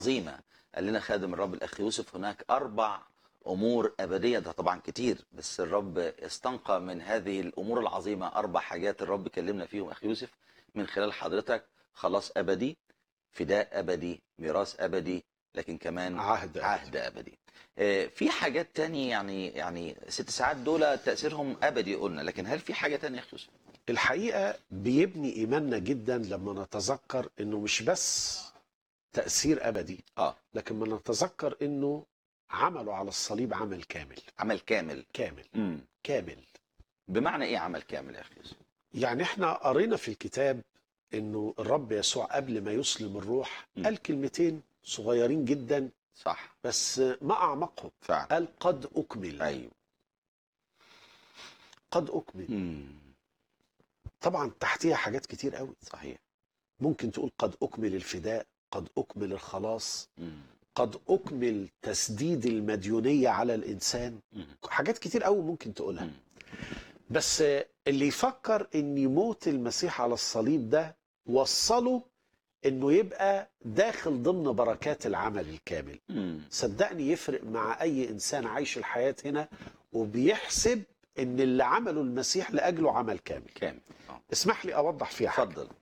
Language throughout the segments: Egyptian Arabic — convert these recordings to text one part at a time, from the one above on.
عظيمة قال لنا خادم الرب الأخ يوسف هناك أربع أمور أبدية ده طبعا كتير بس الرب استنقى من هذه الأمور العظيمة أربع حاجات الرب كلمنا فيهم أخ يوسف من خلال حضرتك خلاص أبدي فداء أبدي ميراث أبدي لكن كمان عهد أبدي. عهد أبدي آه، في حاجات تانية يعني يعني ست ساعات دول تأثيرهم أبدي قلنا لكن هل في حاجة تانية يا أخ يوسف؟ الحقيقه بيبني ايماننا جدا لما نتذكر انه مش بس تاثير ابدي اه لكن ما نتذكر انه عمله على الصليب عمل كامل عمل كامل كامل مم. كامل بمعنى إيه عمل كامل يا أخ يوسف؟ يعني احنا قرينا في الكتاب انه الرب يسوع قبل ما يسلم الروح م. قال كلمتين صغيرين جدا صح بس ما اعمقهم فعلا قال قد اكمل أيوه قد اكمل مم. طبعا تحتيها حاجات كتير قوي صحيح ممكن تقول قد اكمل الفداء قد اكمل الخلاص مم. قد اكمل تسديد المديونيه على الانسان مم. حاجات كتير قوي ممكن تقولها مم. بس اللي يفكر ان موت المسيح على الصليب ده وصله انه يبقى داخل ضمن بركات العمل الكامل مم. صدقني يفرق مع اي انسان عايش الحياه هنا وبيحسب ان اللي عمله المسيح لاجله عمل كامل كامل آه. اسمح لي اوضح فيها حاجه اتفضل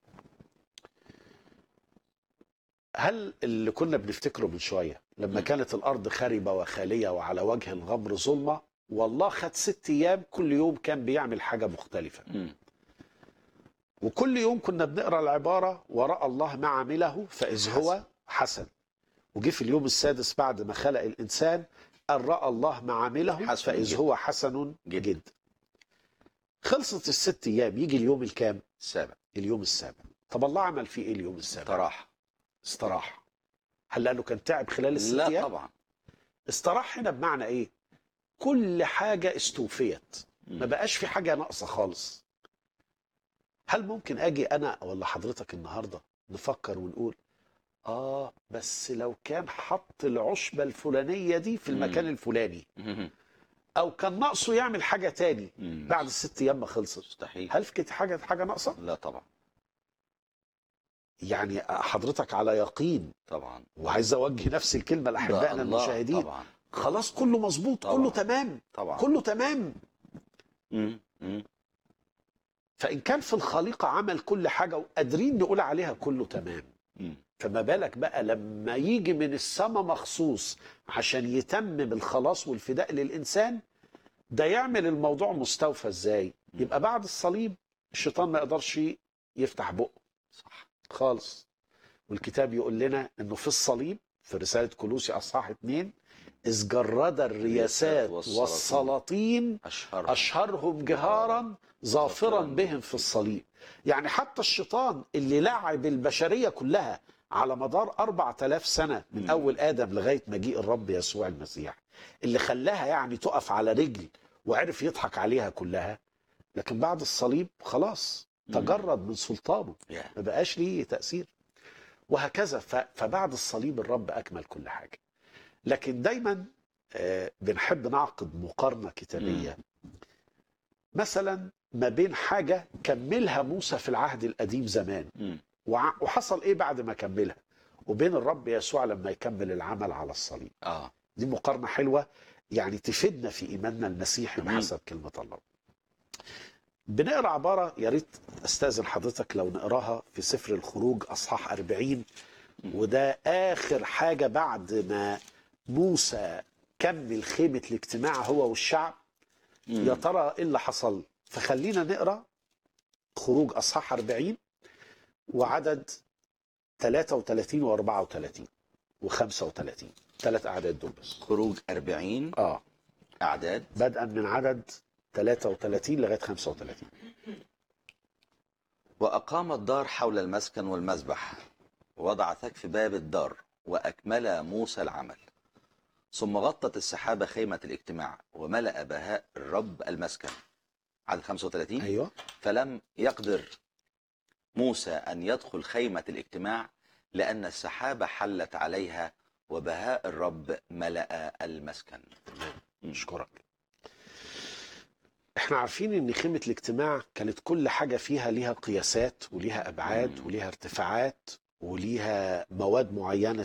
هل اللي كنا بنفتكره من شويه لما مم. كانت الارض خربه وخاليه وعلى وجه الغمر ظلمه والله خد ست ايام كل يوم كان بيعمل حاجه مختلفه مم. وكل يوم كنا بنقرا العباره وراى الله ما عمله فاذ هو حسن وجه في اليوم السادس بعد ما خلق الانسان ان راى الله ما عمله حسن فاذ جدا. هو حسن جدا. جدا خلصت الست ايام يجي اليوم الكام السابع اليوم السابع طب الله عمل فيه ايه اليوم السابع صراحة استراح هل لانه كان تعب خلال الست لا ايام طبعا استراح هنا بمعنى ايه كل حاجه استوفيت ما مم. بقاش في حاجه ناقصه خالص هل ممكن اجي انا ولا حضرتك النهارده نفكر ونقول اه بس لو كان حط العشبه الفلانيه دي في المكان مم. الفلاني مم. او كان ناقصه يعمل حاجه تاني مم. بعد الست ايام ما خلصت مستحيل هل في كده حاجه حاجه ناقصه لا طبعا يعني حضرتك على يقين طبعا وعايز اوجه نفس الكلمه ده لاحبائنا الله المشاهدين طبعا خلاص كله مظبوط طبعا. كله تمام طبعا كله تمام مم. مم. فان كان في الخليقه عمل كل حاجه وقادرين نقول عليها كله تمام مم. فما بالك بقى لما يجي من السماء مخصوص عشان يتمم الخلاص والفداء للانسان ده يعمل الموضوع مستوفى ازاي مم. يبقى بعد الصليب الشيطان ما يقدرش يفتح بقه صح خالص والكتاب يقول لنا انه في الصليب في رساله كلوسي اصحاح 2 اذ جرد الرياسات والسلاطين. والسلاطين أشهر اشهرهم جهارا ظافرا بهم في الصليب يعني حتى الشيطان اللي لعب البشريه كلها على مدار 4000 سنه من مم. اول ادم لغايه مجيء الرب يسوع المسيح اللي خلاها يعني تقف على رجل وعرف يضحك عليها كلها لكن بعد الصليب خلاص مم. تجرد من سلطانه يا. ما بقاش ليه تأثير وهكذا ف- فبعد الصليب الرب أكمل كل حاجة لكن دايما آه، بنحب نعقد مقارنة كتابية مثلا ما بين حاجة كملها موسى في العهد القديم زمان مم. وع- وحصل ايه بعد ما كملها وبين الرب يسوع لما يكمل العمل على الصليب اه دي مقارنة حلوة يعني تفيدنا في إيماننا المسيحي مم. بحسب كلمة الله بنقرا عبارة يا ريت استاذن حضرتك لو نقراها في سفر الخروج اصحاح 40 وده اخر حاجة بعد ما موسى كمل خيمة الاجتماع هو والشعب مم. يا ترى ايه اللي حصل فخلينا نقرا خروج اصحاح 40 وعدد 33 و34 و35 ثلاث اعداد دول بس خروج 40 اه أعداد بدءا من عدد 33 لغايه 35 وأقام الدار حول المسكن والمذبح ووضع سقف باب الدار وأكمل موسى العمل ثم غطت السحابة خيمة الاجتماع وملأ بهاء الرب المسكن عدد 35 ايوه فلم يقدر موسى أن يدخل خيمة الاجتماع لأن السحابة حلت عليها وبهاء الرب ملأ المسكن اشكرك احنا عارفين ان خيمه الاجتماع كانت كل حاجه فيها ليها قياسات وليها ابعاد مم. وليها ارتفاعات وليها مواد معينه